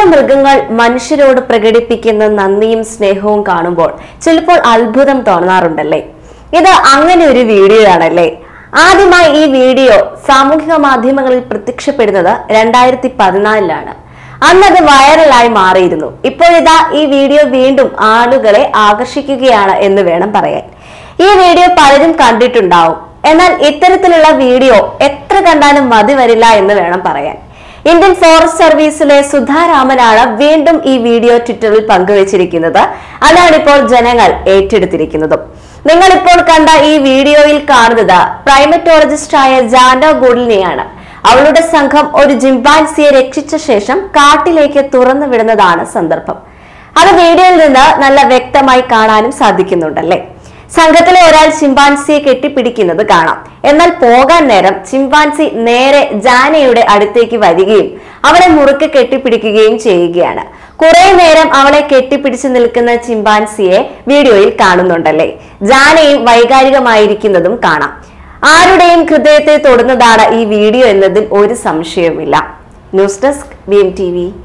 മൃഗങ്ങൾ മനുഷ്യരോട് പ്രകടിപ്പിക്കുന്ന നന്ദിയും സ്നേഹവും കാണുമ്പോൾ ചിലപ്പോൾ അത്ഭുതം തോന്നാറുണ്ടല്ലേ ഇത് അങ്ങനെ ഒരു വീഡിയോ ആണല്ലേ ആദ്യമായി ഈ വീഡിയോ സാമൂഹിക മാധ്യമങ്ങളിൽ പ്രത്യക്ഷപ്പെടുന്നത് രണ്ടായിരത്തി പതിനാലിലാണ് അന്നത് വൈറലായി മാറിയിരുന്നു ഇപ്പോഴിതാ ഈ വീഡിയോ വീണ്ടും ആളുകളെ ആകർഷിക്കുകയാണ് എന്ന് വേണം പറയാൻ ഈ വീഡിയോ പലരും കണ്ടിട്ടുണ്ടാവും എന്നാൽ ഇത്തരത്തിലുള്ള വീഡിയോ എത്ര കണ്ടാലും മതി വരില്ല എന്ന് വേണം പറയാൻ ഇന്ത്യൻ ഫോറസ്റ്റ് സർവീസിലെ സുധാരാമനാണ് വീണ്ടും ഈ വീഡിയോ ട്വിറ്ററിൽ പങ്കുവച്ചിരിക്കുന്നത് അതാണ് ഇപ്പോൾ ജനങ്ങൾ ഏറ്റെടുത്തിരിക്കുന്നതും നിങ്ങൾ ഇപ്പോൾ കണ്ട ഈ വീഡിയോയിൽ കാണുന്നത് പ്രൈമറ്റോളജിസ്റ്റായ ജാൻഡോ ഗുഡലിനെയാണ് അവളുടെ സംഘം ഒരു ജിംബാൻസിയെ രക്ഷിച്ച ശേഷം കാട്ടിലേക്ക് തുറന്നു വിടുന്നതാണ് സന്ദർഭം അത് വീഡിയോയിൽ നിന്ന് നല്ല വ്യക്തമായി കാണാനും സാധിക്കുന്നുണ്ടല്ലേ സംഘത്തിലെ ഒരാൾ ചിമ്പാൻസിയെ കെട്ടിപ്പിടിക്കുന്നത് കാണാം എന്നാൽ പോകാൻ നേരം ചിമ്പാൻസി നേരെ ജാനയുടെ അടുത്തേക്ക് വരികയും അവളെ മുറുക്കെ കെട്ടിപ്പിടിക്കുകയും ചെയ്യുകയാണ് കുറെ നേരം അവളെ കെട്ടിപ്പിടിച്ച് നിൽക്കുന്ന ചിമ്പാൻസിയെ വീഡിയോയിൽ കാണുന്നുണ്ടല്ലേ ജാനയും വൈകാരികമായിരിക്കുന്നതും കാണാം ആരുടെയും ഹൃദയത്തെ തൊടുന്നതാണ് ഈ വീഡിയോ എന്നതിൽ ഒരു സംശയവുമില്ല news desk B M T V